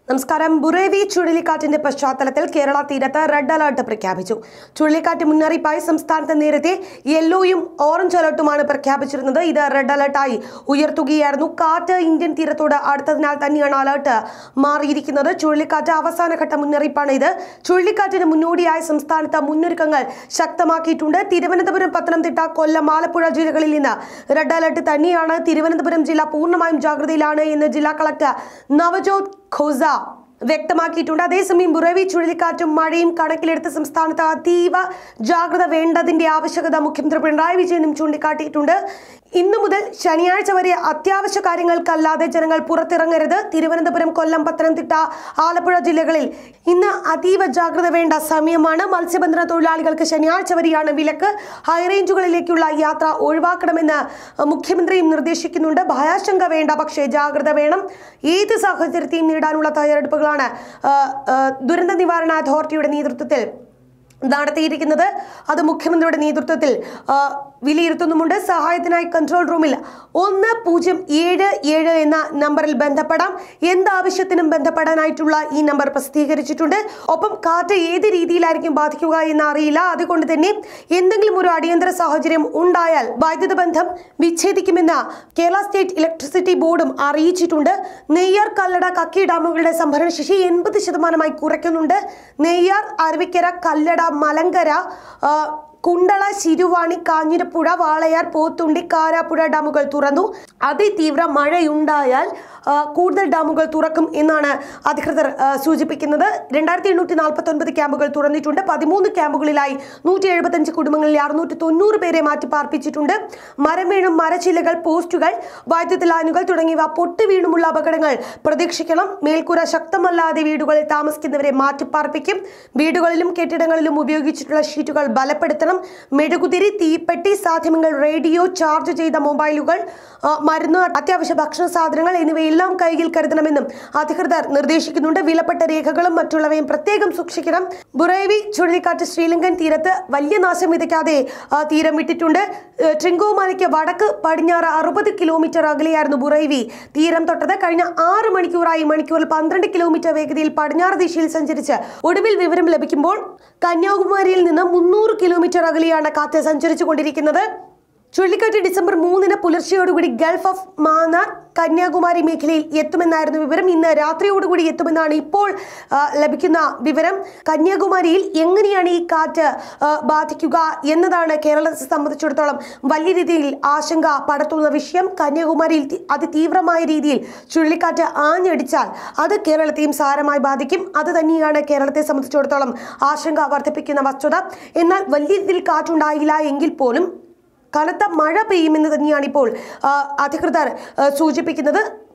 നമസ്കാരം ബുറേവി ചുഴലിക്കാറ്റിന്റെ പശ്ചാത്തലത്തിൽ കേരള തീരത്ത് റെഡ് അലർട്ട് പ്രഖ്യാപിച്ചു ചുഴലിക്കാറ്റ് മുന്നറിയിപ്പായി സംസ്ഥാനത്ത് നേരത്തെ യെല്ലോയും ഓറഞ്ച് അലർട്ടുമാണ് പ്രഖ്യാപിച്ചിരുന്നത് ഇത് റെഡ് അലർട്ടായി ഉയർത്തുകയായിരുന്നു കാറ്റ് ഇന്ത്യൻ തീരത്തോട് അടുത്തതിനാൽ തന്നെയാണ് അലർട്ട് മാറിയിരിക്കുന്നത് ചുഴലിക്കാറ്റ് അവസാനഘട്ട മുന്നറിയിപ്പാണ് ഇത് ചുഴലിക്കാറ്റിന് മുന്നോടിയായി സംസ്ഥാനത്ത് മുന്നൊരുക്കങ്ങൾ ശക്തമാക്കിയിട്ടുണ്ട് തിരുവനന്തപുരം പത്തനംതിട്ട കൊല്ലം ആലപ്പുഴ ജില്ലകളിൽ നിന്ന് റെഡ് അലർട്ട് തന്നെയാണ് തിരുവനന്തപുരം ജില്ല പൂർണ്ണമായും ജാഗ്രതയിലാണ് എന്ന് ജില്ലാ കളക്ടർ നവജോത് ഖോസ വ്യക്തമാക്കിയിട്ടുണ്ട് അതേസമയം ബുറവി ചുഴലിക്കാറ്റും മഴയും കണക്കിലെടുത്ത് സംസ്ഥാനത്ത് അതീവ ജാഗ്രത വേണ്ടതിന്റെ ആവശ്യകത മുഖ്യമന്ത്രി പിണറായി വിജയനും ചൂണ്ടിക്കാട്ടിയിട്ടുണ്ട് ഇന്നു മുതൽ ശനിയാഴ്ച വരെ അത്യാവശ്യ കാര്യങ്ങൾക്കല്ലാതെ ജനങ്ങൾ പുറത്തിറങ്ങരുത് തിരുവനന്തപുരം കൊല്ലം പത്തനംതിട്ട ആലപ്പുഴ ജില്ലകളിൽ ഇന്ന് അതീവ ജാഗ്രത വേണ്ട സമയമാണ് മത്സ്യബന്ധന തൊഴിലാളികൾക്ക് ശനിയാഴ്ച വരെയാണ് വിലക്ക് ഹൈറേഞ്ചുകളിലേക്കുള്ള യാത്ര ഒഴിവാക്കണമെന്ന് മുഖ്യമന്ത്രിയും നിർദ്ദേശിക്കുന്നുണ്ട് ഭയാശങ്ക വേണ്ട പക്ഷേ ജാഗ്രത വേണം ഏത് സാഹചര്യത്തെയും നേരിടാനുള്ള തയ്യാറെടുപ്പുകളാണ് ആ, ആ, ദുരന്ത നിവാരണ അതോറിറ്റിയുടെ നേതൃത്വത്തിൽ നടത്തിയിരിക്കുന്നത് അത് മുഖ്യമന്ത്രിയുടെ നേതൃത്വത്തിൽ ആ, വിലയിരുത്തുന്നുമുണ്ട് സഹായത്തിനായി കൺട്രോൾ റൂമിൽ ഒന്ന് പൂജ്യം ഏഴ് ഏഴ് എന്ന നമ്പറിൽ ബന്ധപ്പെടാം എന്താവശ്യത്തിനും ബന്ധപ്പെടാനായിട്ടുള്ള ഈ നമ്പർ പ്രസിദ്ധീകരിച്ചിട്ടുണ്ട് ഒപ്പം കാറ്റ് ഏത് രീതിയിലായിരിക്കും ബാധിക്കുക എന്ന് അറിയില്ല അതുകൊണ്ട് തന്നെ എന്തെങ്കിലും ഒരു അടിയന്തര സാഹചര്യം ഉണ്ടായാൽ വൈദ്യുത ബന്ധം വിച്ഛേദിക്കുമെന്ന് കേരള സ്റ്റേറ്റ് ഇലക്ട്രിസിറ്റി ബോർഡും അറിയിച്ചിട്ടുണ്ട് നെയ്യാർ കല്ലട കക്കി ഡാമുകളുടെ സംഭരണ ശേഷി എൺപത് ശതമാനമായി കുറയ്ക്കുന്നുണ്ട് നെയ്യാർ അരുവിക്കര കല്ലട മലങ്കര ആ, കുണ്ടള ശിരുവാണി കാഞ്ഞിരപ്പുഴ വാളയാർ പോത്തുണ്ടി കാരാപ്പുഴ ഡാമുകൾ തുറന്നു അതിതീവ്ര മഴയുണ്ടായാൽ ആ, കൂടുതൽ ഡാമുകൾ തുറക്കും എന്നാണ് അധികൃതർ ആ, സൂചിപ്പിക്കുന്നത് രണ്ടായിരത്തി എണ്ണൂറ്റി നാൽപ്പത്തി ഒൻപത് ക്യാമ്പുകൾ തുറന്നിട്ടുണ്ട് പതിമൂന്ന് ക്യാമ്പുകളിലായി നൂറ്റി എഴുപത്തഞ്ച് കുടുംബങ്ങളിൽ അറുന്നൂറ്റി തൊണ്ണൂറ് പേരെ മാറ്റി പാർപ്പിച്ചിട്ടുണ്ട് മരം വീണും മരച്ചില്ലകൾ പോസ്റ്റുകൾ വൈദ്യുത ലൈനുകൾ തുടങ്ങിയവ പൊട്ടി വീണുമുള്ള അപകടങ്ങൾ പ്രതീക്ഷിക്കണം മേൽക്കൂര ശക്തമല്ലാതെ വീടുകളിൽ താമസിക്കുന്നവരെ മാറ്റിപ്പാർപ്പിക്കും വീടുകളിലും കെട്ടിടങ്ങളിലും ഉപയോഗിച്ചിട്ടുള്ള ഷീറ്റുകൾ ബലപ്പെടുത്തണം മെഴുകുതിരി തീപ്പെട്ടി സാധ്യമെങ്കിൽ റേഡിയോ ചാർജ് ചെയ്ത മൊബൈലുകൾ ആ, മരുന്ന് അത്യാവശ്യ ഭക്ഷണ സാധനങ്ങൾ എന്നിവയെല്ലാം കൈയിൽ കരുതണമെന്നും അധികൃതർ നിർദ്ദേശിക്കുന്നുണ്ട് വിലപ്പെട്ട രേഖകളും മറ്റുള്ളവയും പ്രത്യേകം സൂക്ഷിക്കണം ബുറേവി ചുഴലിക്കാറ്റ് ശ്രീലങ്കൻ തീരത്ത് വലിയ നാശം വിതയ്ക്കാതെ ആ, തീരം വിട്ടിട്ടുണ്ട് ഏ, ട്രിങ്കോമാലയ്ക്ക് വടക്ക് പടിഞ്ഞാറ് അറുപത് കിലോമീറ്റർ അകലെയായിരുന്നു ബുറൈവി തീരം തൊട്ടത് കഴിഞ്ഞ ആറ് മണിക്കൂറായി മണിക്കൂറിൽ പന്ത്രണ്ട് കിലോമീറ്റർ വേഗതയിൽ പടിഞ്ഞാറ് ദിശയിൽ സഞ്ചരിച്ച് ഒടുവിൽ വിവരം ലഭിക്കുമ്പോൾ കന്യാകുമാരിയിൽ നിന്ന് മുന്നൂറ് കിലോമീറ്റർ അകലെയാണ് കാറ്റ് സഞ്ചരിച്ചു കൊണ്ടിരിക്കുന്നത് ചുഴലിക്കാറ്റ് ഡിസംബർ മൂന്നിന് പുലർച്ചെയോടുകൂടി ഗൾഫ് ഓഫ് മാന്നാർ കന്യാകുമാരി മേഖലയിൽ എത്തുമെന്നായിരുന്നു വിവരം ഇന്ന് രാത്രിയോടുകൂടി എത്തുമെന്നാണ് ഇപ്പോൾ ആ, ലഭിക്കുന്ന വിവരം കന്യാകുമാരിയിൽ എങ്ങനെയാണ് ഈ കാറ്റ് ആ, ബാധിക്കുക എന്നതാണ് കേരളത്തെ സംബന്ധിച്ചിടത്തോളം വലിയ രീതിയിൽ ആശങ്ക പടർത്തുന്ന വിഷയം കന്യാകുമാരിയിൽ തി- അതിതീവ്രമായ രീതിയിൽ ചുഴലിക്കാറ്റ് ആഞ്ഞടിച്ചാൽ അത് കേരളത്തെയും സാരമായി ബാധിക്കും അത് തന്നെയാണ് കേരളത്തെ സംബന്ധിച്ചിടത്തോളം ആശങ്ക വർദ്ധിപ്പിക്കുന്ന വസ്തുത എന്നാൽ വലിയ രീതിയിൽ കാറ്റുണ്ടായില്ല എങ്കിൽ പോലും കനത്ത മഴ പെയ്യുമെന്ന് തന്നെയാണ് ഇപ്പോൾ ആ, അധികൃതർ ആ, സൂചിപ്പിക്കുന്നത്